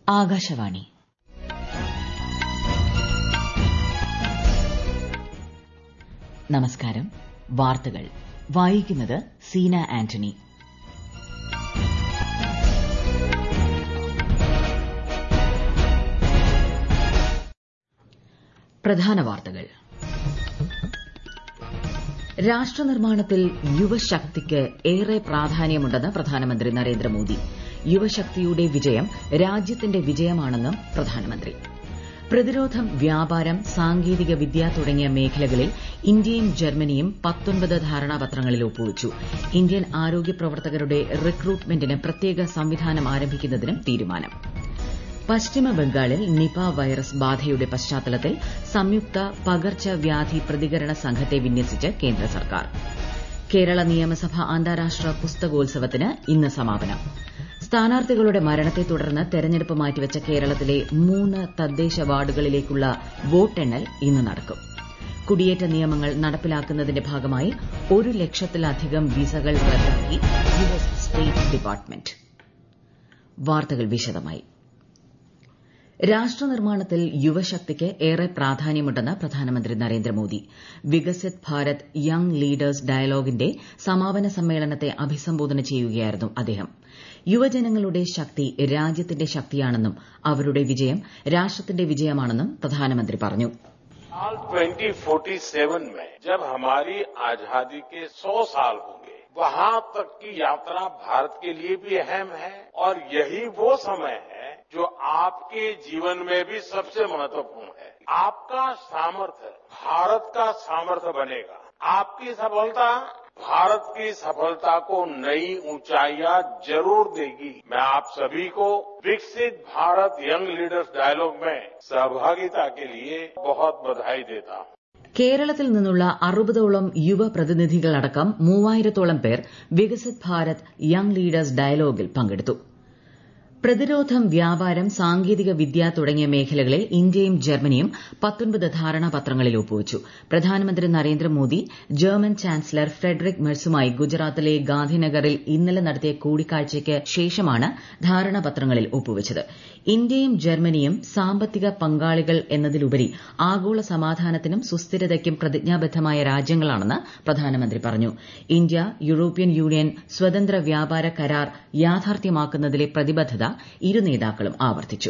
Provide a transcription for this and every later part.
ആകാശവാണി നമസ്കാരം വാർത്തകൾ വായിക്കുന്നത് സീന ആന്റണി പ്രധാന വാർത്തകൾ രാഷ്ട്രനിർമ്മാണത്തിൽ യുവശക്തിക്ക് ഏറെ പ്രാധാന്യമുണ്ടെന്ന് പ്രധാനമന്ത്രി നരേന്ദ്രമോദി യുവശക്തിയുടെ വിജയം രാജ്യത്തിന്റെ വിജയമാണെന്നും പ്രധാനമന്ത്രി പ്രതിരോധം വ്യാപാരം സാങ്കേതിക വിദ്യ തുടങ്ങിയ മേഖലകളിൽ ഇന്ത്യയും ജർമ്മനിയും പത്തൊൻപത് ധാരണാപത്രങ്ങളിൽ ഒപ്പുവച്ചു ഇന്ത്യൻ ആരോഗ്യ പ്രവർത്തകരുടെ റിക്രൂട്ട്മെന്റിന് പ്രത്യേക സംവിധാനം ആരംഭിക്കുന്നതിനും തീരുമാനം പശ്ചിമ ബംഗാളിൽ നിപ വൈറസ് ബാധയുടെ പശ്ചാത്തലത്തിൽ സംയുക്ത പകർച്ചവ്യാധി പ്രതികരണ സംഘത്തെ വിന്യസിച്ച് കേന്ദ്ര സർക്കാർ കേരള നിയമസഭ അന്താരാഷ്ട്ര പുസ്തകോത്സവത്തിന് ഇന്ന് സമാപനം സ്ഥാനാർത്ഥികളുടെ മരണത്തെ തുടർന്ന് തെരഞ്ഞെടുപ്പ് മാറ്റിവച്ച കേരളത്തിലെ മൂന്ന് തദ്ദേശ വാർഡുകളിലേക്കുള്ള വോട്ടെണ്ണൽ ഇന്ന് നടക്കും കുടിയേറ്റ നിയമങ്ങൾ നടപ്പിലാക്കുന്നതിന്റെ ഭാഗമായി ഒരു ലക്ഷത്തിലധികം വിസകൾ റദ്ദാക്കി യുഎസ് സ്റ്റേറ്റ് ഡിപ്പാർട്ട്മെന്റ് വാർത്തകൾ വിശദമായി രാഷ്ട്രനിർമ്മാണത്തിൽ യുവശക്തിക്ക് ഏറെ പ്രാധാന്യമുണ്ടെന്ന് പ്രധാനമന്ത്രി നരേന്ദ്രമോദി വികസിത് ഭാരത് യങ് ലീഡേഴ്സ് ഡയലോഗിന്റെ സമാപന സമ്മേളനത്തെ അഭിസംബോധന ചെയ്യുകയായിരുന്നു അദ്ദേഹം യുവജനങ്ങളുടെ ശക്തി രാജ്യത്തിന്റെ ശക്തിയാണെന്നും അവരുടെ വിജയം രാഷ്ട്രത്തിന്റെ വിജയമാണെന്നും പ്രധാനമന്ത്രി പറഞ്ഞു साल 2047 में जब हमारी आजादी के 100 साल होंगे वहां तक की यात्रा भारत के लिए भी अहम है और यही वो समय है जो आपके जीवन में भी सबसे महत्वपूर्ण है आपका सामर्थ्य भारत का सामर्थ्य बनेगा आपकी सफलता भारत की सफलता को नई ऊंचाइयां जरूर देगी मैं आप सभी को विकसित भारत यंग लीडर्स डायलॉग में सहभागिता के लिए बहुत बधाई देता हूं കേരളത്തിൽ നിന്നുള്ള അറുപതോളം യുവ പ്രതിനിധികളടക്കം മൂവായിരത്തോളം പേർ വികസിത് ഭാരത് യങ് ലീഡേഴ്സ് ഡയലോഗിൽ പങ്കെടുത്തു പ്രതിരോധം വ്യാപാരം സാങ്കേതിക വിദ്യ തുടങ്ങിയ മേഖലകളിൽ ഇന്ത്യയും ജർമ്മനിയും പത്തൊൻപത് ധാരണാപത്രങ്ങളിൽ ഒപ്പുവച്ചു പ്രധാനമന്ത്രി നരേന്ദ്രമോദി ജർമ്മൻ ചാൻസലർ ഫ്രെഡറിക് മെഴ്സുമായി ഗുജറാത്തിലെ ഗാന്ധിനഗറിൽ ഇന്നലെ നടത്തിയ കൂടിക്കാഴ്ചയ്ക്ക് ശേഷമാണ് ധാരണാപത്രങ്ങളിൽ ഒപ്പുവച്ചത് ഇന്ത്യയും ജർമ്മനിയും സാമ്പത്തിക പങ്കാളികൾ എന്നതിലുപരി ആഗോള സമാധാനത്തിനും സുസ്ഥിരതയ്ക്കും പ്രതിജ്ഞാബദ്ധമായ രാജ്യങ്ങളാണെന്ന് പ്രധാനമന്ത്രി പറഞ്ഞു ഇന്ത്യ യൂറോപ്യൻ യൂണിയൻ സ്വതന്ത്ര വ്യാപാര കരാർ യാഥാർത്ഥ്യമാക്കുന്നതിലെ പ്രതിബദ്ധത ഇരു നേതാക്കളും ആവർത്തിച്ചു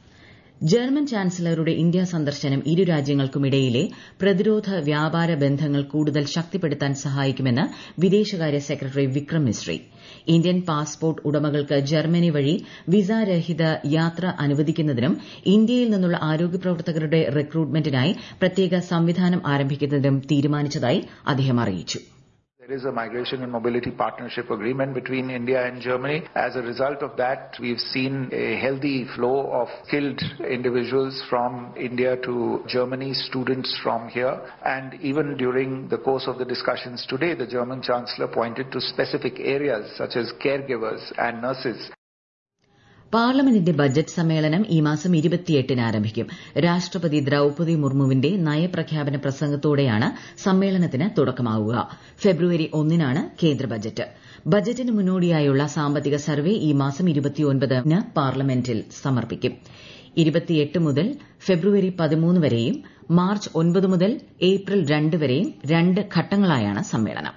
ജർമ്മൻ ചാൻസലറുടെ ഇന്ത്യ സന്ദർശനം ഇരു രാജ്യങ്ങൾക്കുമിടയിലെ പ്രതിരോധ വ്യാപാര ബന്ധങ്ങൾ കൂടുതൽ ശക്തിപ്പെടുത്താൻ സഹായിക്കുമെന്ന് വിദേശകാര്യ secretary Vikram Misri Indian passport ഉടമകൾക്ക് ജർമ്മനി വഴി വിസരഹിത യാത്ര അനുവദിക്കുന്നതിനും ഇന്ത്യയിൽ നിന്നുള്ള ആരോഗ്യ പ്രവർത്തകരുടെ റിക്രൂട്ട്മെന്റിനായി പ്രത്യേക സംവിധാനം ആരംഭിക്കുന്നതിനും തീരുമാനിച്ചതായി അദ്ദേഹം അറിയിച്ചു There is a migration and mobility partnership agreement between India and Germany. As a result of that, we've seen a healthy flow of skilled individuals from India to Germany, students from here. And even during the course of the discussions today, the German Chancellor pointed to specific areas such as caregivers and nurses. പാർലമെന്റിന്റെ budget സമ്മേളനം ഈ മാസം ഇരുപത്തിയെട്ടിന് ആരംഭിക്കും രാഷ്ട്രപതി ദ്രൌപതി മുർമുവിന്റെ നയപ്രഖ്യാപന പ്രസംഗത്തോടെയാണ് സമ്മേളനത്തിന് തുടക്കമാവുക ഫെബ്രുവരി ഒന്നിനാണ് കേന്ദ്ര ബജറ്റ് ബജറ്റിന് മുന്നോടിയായുള്ള സാമ്പത്തിക സർവേ ഈ മാസം ഇരുപത്തിയൊൻപതിന് പാർലമെന്റിൽ സമർപ്പിക്കും ഇരുപത്തിയെട്ട് മുതൽ ഫെബ്രുവരി പതിമൂന്ന് വരെയും മാർച്ച് ഒൻപത് മുതൽ ഏപ്രിൽ രണ്ട് വരെയും രണ്ട് ഘട്ടങ്ങളായാണ് സമ്മേളനം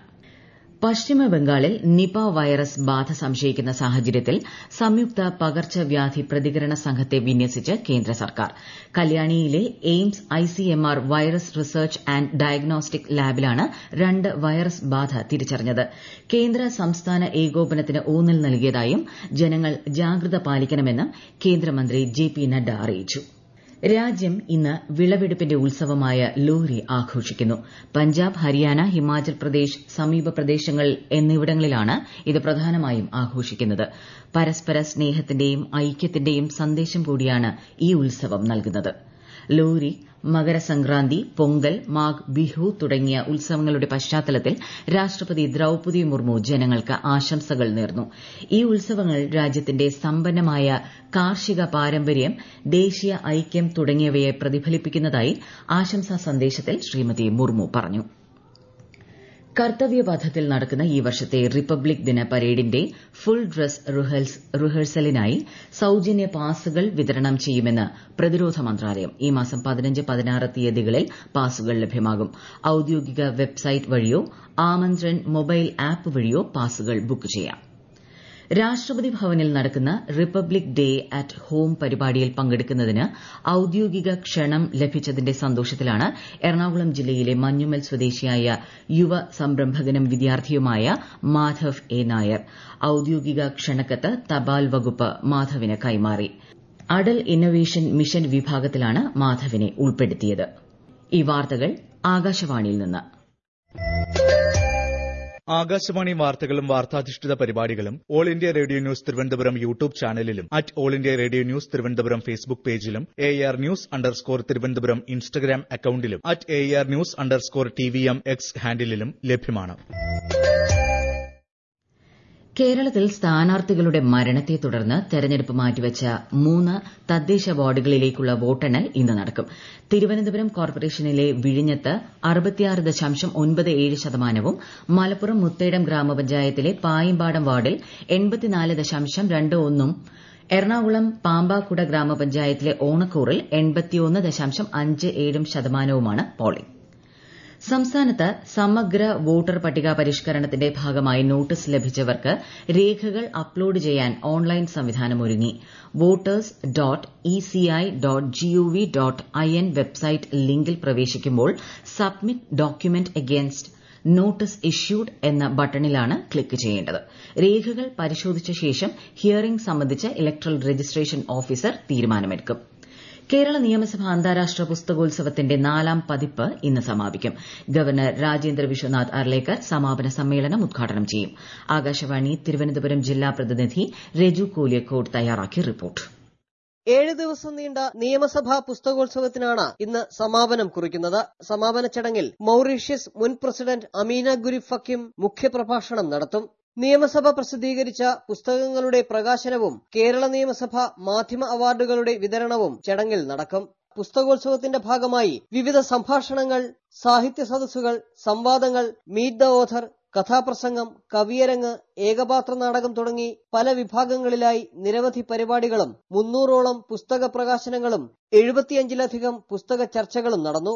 പശ്ചിമ ബംഗാളിൽ നിപ വൈറസ് ബാധ സംശയിക്കുന്ന സാഹചര്യത്തിൽ സംയുക്ത പകർച്ചവ്യാധി പ്രതികരണ സംഘത്തെ വിന്യസിച്ച് കേന്ദ്ര സർക്കാർ കല്യാണിയിലെ AIIMS ICMR virus research and diagnostic ലാബിലാണ് രണ്ട് വൈറസ് ബാധ തിരിച്ചറിഞ്ഞത് കേന്ദ്ര സംസ്ഥാന ഏകോപനത്തിന് ഊന്നൽ നൽകിയതായും ജനങ്ങൾ ജാഗ്രത പാലിക്കണമെന്നും കേന്ദ്രമന്ത്രി ജെ പി നദ്ദ അറിയിച്ചു രാജ്യം ഇന്ന് വിളവെടുപ്പിന്റെ ഉത്സവമായ ലോഹ്രി ആഘോഷിക്കുന്നു പഞ്ചാബ് ഹരിയാന ഹിമാചൽ പ്രദേശ് സമീപ പ്രദേശങ്ങൾ എന്നിവിടങ്ങളിലാണ് ഇത് പ്രധാനമായും ആഘോഷിക്കുന്നത് പരസ്പര സ്നേഹത്തിന്റെയും ഐക്യത്തിന്റെയും സന്ദേശം കൂടിയാണ് ഈ ഉത്സവം നൽകുന്നത് ലോഹ്രി മകരസംക്രാന്തി പൊങ്കൽ മാഘ് ബിഹു തുടങ്ങിയ ഉത്സവങ്ങളുടെ പശ്ചാത്തലത്തിൽ രാഷ്ട്രപതി ദ്രൌപതി മുർമു ജനങ്ങൾക്ക് ആശംസകൾ നേർന്നു ഈ ഉത്സവങ്ങൾ രാജ്യത്തിന്റെ സമ്പന്നമായ കാർഷിക പാരമ്പര്യം ദേശീയ ഐക്യം തുടങ്ങിയവയെ പ്രതിഫലിപ്പിക്കുന്നതായി ആശംസാ സന്ദേശത്തിൽ ശ്രീമതി മുർമു പറഞ്ഞു കർത്തവ്യപഥത്തിൽ നടക്കുന്ന ഈ വർഷത്തെ റിപ്പബ്ലിക് ദിന പരേഡിന്റെ ഫുൾ ഡ്രസ് റിഹേഴ്സലിനായി സൌജന്യ പാസുകൾ വിതരണം ചെയ്യുമെന്ന് പ്രതിരോധ മന്ത്രാലയം ഈ മാസം പതിനഞ്ച് പതിനാറ് തീയതികളിൽ പാസുകൾ ലഭ്യമാകും ഔദ്യോഗിക വെബ്സൈറ്റ് വഴിയോ ആമന്ത്രൺ മൊബൈൽ ആപ്പ് വഴിയോ പാസുകൾ ബുക്ക് ചെയ്യാം രാഷ്ട്രപതി ഭവനിൽ നടക്കുന്ന റിപ്പബ്ലിക് ഡേ അറ്റ് ഹോം പരിപാടിയിൽ പങ്കെടുക്കുന്നതിന് ഔദ്യോഗിക ക്ഷണം ലഭിച്ചതിന്റെ സന്തോഷത്തിലാണ് എറണാകുളം ജില്ലയിലെ മഞ്ഞുമൽ സ്വദേശിയായ യുവ സംരംഭകനും വിദ്യാർത്ഥിയുമായ മാധവ് എ നായർ ഔദ്യോഗിക ക്ഷണക്കത്ത് തപാൽ വകുപ്പ് മാധവിന് കൈമാറി അടൽ ഇന്നൊവേഷൻ മിഷൻ വിഭാഗത്തിലാണ് മാധവിനെ ഉൾപ്പെടുത്തിയത് ഈ വാർത്തകൾ ആകാശവാണിയിൽ നിന്ന് ആകാശവാണി വാർത്തകളും വാർത്താധിഷ്ഠിത പരിപാടികളും all India radio news Thiruvananthapuram YouTube ചാനലിലും at all India radio news Thiruvananthapuram Facebook പേജിലും A R news underscore Thiruvananthapuram Instagram അക്കൌണ്ടിലും at A R news underscore T V M X ഹാൻഡിലും ലഭ്യമാണ് കേരളത്തിൽ സ്ഥാനാർത്ഥികളുടെ മരണത്തെ തുടർന്ന് തെരഞ്ഞെടുപ്പ് മാറ്റിവച്ച മൂന്ന് തദ്ദേശ വാർഡുകളിലേക്കുള്ള വോട്ടെണ്ണൽ ഇന്ന് നടക്കും തിരുവനന്തപുരം കോർപ്പറേഷനിലെ വിഴിഞ്ഞത്ത് അറുപത്തിയാറ് ദശാംശം ഒൻപത് ഏഴ് ശതമാനവും മലപ്പുറം മുത്തേടം ഗ്രാമപഞ്ചായത്തിലെ പായിമ്പാടം വാർഡിൽ എൺപത്തിനാല് ദശാംശം രണ്ട് ഒന്നും എറണാകുളം പാമ്പാക്കുട ഗ്രാമപഞ്ചായത്തിലെ ഓണക്കൂറിൽ എൺപത്തിയൊന്ന് ദശാംശം അഞ്ച് ഏഴും ശതമാനവുമാണ് പോളിംഗ് സംസ്ഥാനത്ത് സമഗ്ര വോട്ടർ പട്ടിക പരിഷ്കരണത്തിന്റെ ഭാഗമായി നോട്ടീസ് ലഭിച്ചവർക്ക് രേഖകൾ അപ്ലോഡ് ചെയ്യാൻ ഓൺലൈൻ സംവിധാനമൊരുങ്ങി voters dot ECI dot GOV dot I N website ലിങ്കിൽ പ്രവേശിക്കുമ്പോൾ submit document against notice issued എന്ന ബട്ടണിലാണ് ക്ലിക്ക് ചെയ്യേണ്ടത് രേഖകൾ പരിശോധിച്ച ശേഷം ഹിയറിംഗ് സംബന്ധിച്ച് ഇലക്ട്രൽ രജിസ്ട്രേഷൻ ഓഫീസർ തീരുമാനമെടുക്കും കേരള നിയമസഭ അന്താരാഷ്ട്ര പുസ്തകോത്സവത്തിന്റെ നാലാം പതിപ്പ് ഇന്ന് സമാപിക്കും ഗവർണർ രാജേന്ദ്ര വിശ്വനാഥ് അർലേക്കർ സമാപന സമ്മേളനം ഉദ്ഘാടനം ചെയ്യും ആകാശവാണി തിരുവനന്തപുരം ജില്ലാ പ്രതിനിധി രജു കോലിയക്കോട് തയ്യാറാക്കിയ റിപ്പോർട്ട് ഏഴ് ദിവസം നീണ്ട നിയമസഭാ പുസ്തകോത്സവത്തിനാണ് ഇന്ന് സമാപനം കുറിക്കുന്നത് സമാപന ചടങ്ങിൽ മൌറീഷ്യസ് മുൻ പ്രസിഡന്റ് അമീന ഗുരി ഫക്കിം മുഖ്യപ്രഭാഷണം നടത്തും നിയമസഭ പ്രസിദ്ധീകരിച്ച പുസ്തകങ്ങളുടെ പ്രകാശനവും കേരള നിയമസഭ മാധ്യമ അവാർഡുകളുടെ വിതരണവും ചടങ്ങിൽ നടക്കും പുസ്തകോത്സവത്തിന്റെ ഭാഗമായി വിവിധ സംഭാഷണങ്ങൾ സാഹിത്യ സദസ്സുകൾ സംവാദങ്ങൾ മീറ്റ് ദ ഓഥർ കഥാപ്രസംഗം കവിയരങ്ങ് ഏകപാത്ര നാടകം തുടങ്ങി പല വിഭാഗങ്ങളിലായി നിരവധി പരിപാടികളും മുന്നൂറോളം പുസ്തക പ്രകാശനങ്ങളും എഴുപത്തിയഞ്ചിലധികം പുസ്തക ചർച്ചകളും നടന്നു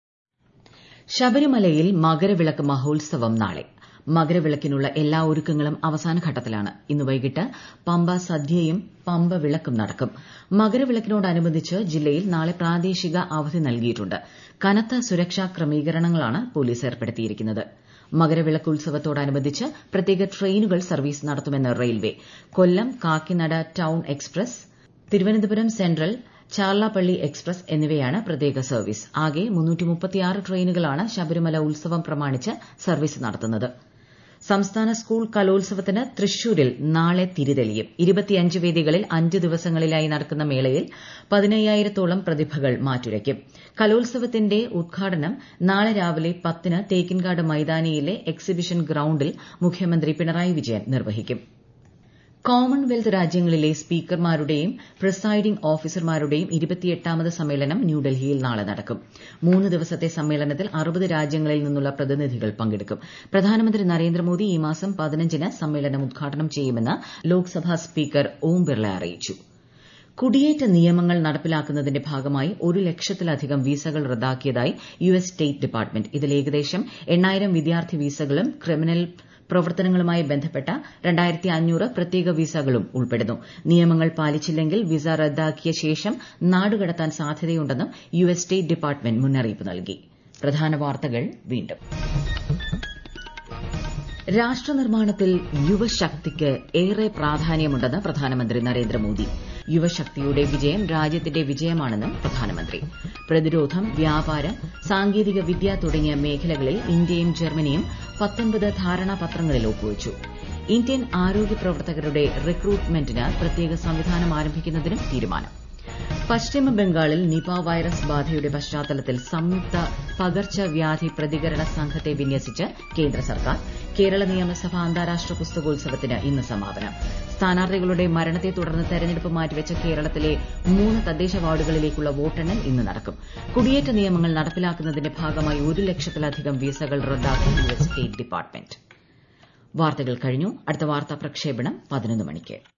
ശബരിമലയിൽ മകരവിളക്ക് മഹോത്സവം നാളെ മകരവിളക്കിനുള്ള എല്ലാ ഒരുക്കങ്ങളും അവസാന ഘട്ടത്തിലാണ് ഇന്ന് വൈകിട്ട് പമ്പ സദ്യയും പമ്പ വിളക്കും നടക്കും മകരവിളക്കിനോടനുബന്ധിച്ച് ജില്ലയിൽ നാളെ പ്രാദേശിക അവധി നൽകിയിട്ടുണ്ട് കനത്ത സുരക്ഷാ ക്രമീകരണങ്ങളാണ് പോലീസ് ഏർപ്പെടുത്തിയിരിക്കുന്നത് മകരവിളക്ക് ഉത്സവത്തോടനുബന്ധിച്ച് പ്രത്യേക ട്രെയിനുകൾ സർവീസ് നടത്തുമെന്ന് railway Kollam Kakinada town express Thiruvananthapuram central Charlapalli express എന്നിവയാണ് പ്രത്യേക സർവീസ് ആകെ ട്രെയിനുകളാണ് ശബരിമല ഉത്സവം പ്രമാണിച്ച് സർവീസ് നടത്തുന്നത് സംസ്ഥാന സ്കൂൾ കലോത്സവത്തിന് തൃശൂരിൽ നാളെ തിരിതെളിയും ഇരുപത്തിയഞ്ച് വേദികളിൽ അഞ്ച് ദിവസങ്ങളിലായി നടക്കുന്ന മേളയിൽ പതിനയ്യായിരത്തോളം പ്രതിഭകൾ മാറ്റുരയ്ക്കും കലോത്സവത്തിന്റെ ഉദ്ഘാടനം നാളെ രാവിലെ പത്തിന് തേക്കിൻകാട് മൈതാനിയിലെ എക്സിബിഷൻ ഗ്രൌണ്ടിൽ മുഖ്യമന്ത്രി പിണറായി വിജയൻ നിർവഹിക്കും കോമൺവെൽത്ത് രാജ്യങ്ങളിലെ സ്പീക്കർമാരുടെയും പ്രിസൈഡിംഗ് ഓഫീസർമാരുടെയും ഇരുപത്തിയെട്ടാമത് സമ്മേളനം ന്യൂഡൽഹിയിൽ നാളെ നടക്കും മൂന്ന് ദിവസത്തെ സമ്മേളനത്തിൽ അറുപത് രാജ്യങ്ങളിൽ നിന്നുള്ള പ്രതിനിധികൾ പങ്കെടുക്കും പ്രധാനമന്ത്രി നരേന്ദ്രമോദി ഈ മാസം പതിനഞ്ചിന് സമ്മേളനം ഉദ്ഘാടനം ചെയ്യുമെന്ന് ലോക്സഭാ സ്പീക്കർ ഓം ബിർള അറിയിച്ചു കുടിയേറ്റ നിയമങ്ങൾ നടപ്പിലാക്കുന്നതിന്റെ ഭാഗമായി ഒരു ലക്ഷത്തിലധികം വിസകൾ റദ്ദാക്കിയതായി യു എസ് സ്റ്റേറ്റ് ഡിപ്പാർട്ട്മെന്റ് ഇതിൽ ഏകദേശം എണ്ണായിരം വിദ്യാർത്ഥി വിസകളും ക്രിമിനൽ പ്രവർത്തനങ്ങളുമായി ബന്ധപ്പെട്ട രണ്ടായിരത്തി അഞ്ഞൂറ് പ്രത്യേക വിസകളും ഉൾപ്പെടുന്നു നിയമങ്ങൾ പാലിച്ചില്ലെങ്കിൽ വിസ റദ്ദാക്കിയ ശേഷം നാടുകടത്താൻ സാധ്യതയുണ്ടെന്നും യു എസ് സ്റ്റേറ്റ് ഡിപ്പാർട്ട്മെന്റ് മുന്നറിയിപ്പ് നൽകി പ്രധാന വാർത്തകൾ വീണ്ടും രാഷ്ട്രനിർമ്മാണത്തിൽ യുവശക്തിക്ക് ഏറെ പ്രാധാന്യമുണ്ടെന്ന് പ്രധാനമന്ത്രി നരേന്ദ്രമോദി യുവശക്തിയുടെ വിജയം രാജ്യത്തിന്റെ വിജയമാണെന്നും പ്രധാനമന്ത്രി പ്രതിരോധം വ്യാപാരം സാങ്കേതിക വിദ്യ തുടങ്ങിയ മേഖലകളിൽ ഇന്ത്യയും ജർമ്മനിയും പത്തൊൻപത് ധാരണാപത്രങ്ങളിൽ ഒപ്പുവച്ചു ഇന്ത്യൻ ആരോഗ്യ പ്രവർത്തകരുടെ റിക്രൂട്ട്മെന്റിന് പ്രത്യേക സംവിധാനം ആരംഭിക്കുന്നതിനും തീരുമാനം പശ്ചിമ ബംഗാളിൽ നിപ വൈറസ് ബാധയുടെ പശ്ചാത്തലത്തിൽ സംയുക്ത പകർച്ചവ്യാധി പ്രതികരണ സംഘത്തെ വിന്യസിച്ച് കേന്ദ്ര സർക്കാർ കേരള നിയമസഭ അന്താരാഷ്ട്ര പുസ്തകോത്സവത്തിന് ഇന്ന് സമാപനം സ്ഥാനാർത്ഥികളുടെ മരണത്തെ തുടർന്ന് തെരഞ്ഞെടുപ്പ് മാറ്റിവെച്ച കേരളത്തിലെ മൂന്ന് തദ്ദേശ വാർഡുകളിലേക്കുള്ള വോട്ടെണ്ണൽ ഇന്ന് നടക്കും കുടിയേറ്റ നിയമങ്ങൾ നടപ്പിലാക്കുന്നതിന്റെ ഭാഗമായി ഒരു ലക്ഷത്തിലധികം വിസകൾ റദ്ദാക്കി യു എസ് സ്റ്റേറ്റ് ഡിപ്പാർട്ട്മെന്റ് വാർത്തകൾ കഴിഞ്ഞു അടുത്ത വാർത്താ പ്രക്ഷേപണം പതിനൊന്ന് മണിക്ക്